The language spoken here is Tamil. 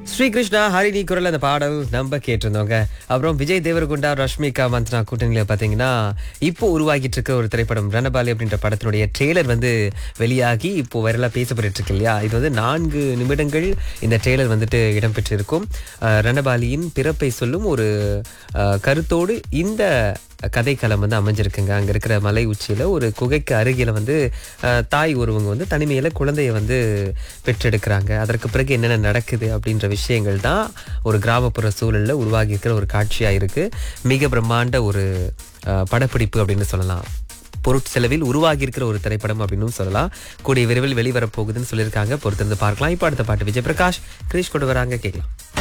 ஸ்ரீகிருஷ்ணா ஹரிணி குரல் அந்த பாடல் நம்ம கேட்டிருந்தோங்க அப்புறம் விஜய் தேவரகுண்டா ரஷ்மிகா மந்த்னா கூட்டணியில பாத்தீங்கன்னா இப்போ உருவாகிட்டு இருக்க ஒரு திரைப்படம் ரணபாலி அப்படின்ற படத்தினுடைய ட்ரெய்லர் வந்து வெளியாகி இப்போ வைரலா பேசப்பட்டு இருக்கு இல்லையா இது வந்து நான்கு நிமிடங்கள் இந்த ட்ரெய்லர் வந்துட்டு இடம்பெற்றிருக்கும் அஹ், ரணபாலியின் பிறப்பை சொல்லும் ஒரு அஹ், கருத்தோடு இந்த கதைக்களம் வந்து அமைஞ்சிருக்குங்க அங்க இருக்கிற மலை உச்சியில ஒரு குகைக்கு அருகில வந்து அஹ், தாய் ஒருவங்க வந்து தனிமையில குழந்தைய வந்து பெற்றெடுக்கிறாங்க அதற்கு பிறகு என்னென்ன நடக்குது அப்படின்ற விஷயங்கள் தான் ஒரு கிராமப்புற சூழல்ல உருவாகி இருக்கிற ஒரு காட்சியா இருக்கு மிக பிரம்மாண்ட ஒரு அஹ், படப்பிடிப்பு அப்படின்னு சொல்லலாம் பொருட்செலவில் உருவாகி இருக்கிற ஒரு திரைப்படம் அப்படின்னு சொல்லலாம் கூடிய விரைவில் வெளிவரப் போகுதுன்னு சொல்லியிருக்காங்க பொறுத்திருந்து பார்க்கலாம் இப்போ அடுத்த பாட்டு விஜய் பிரகாஷ் கிரீஷ் கொண்டு வராங்க கேட்கலாம்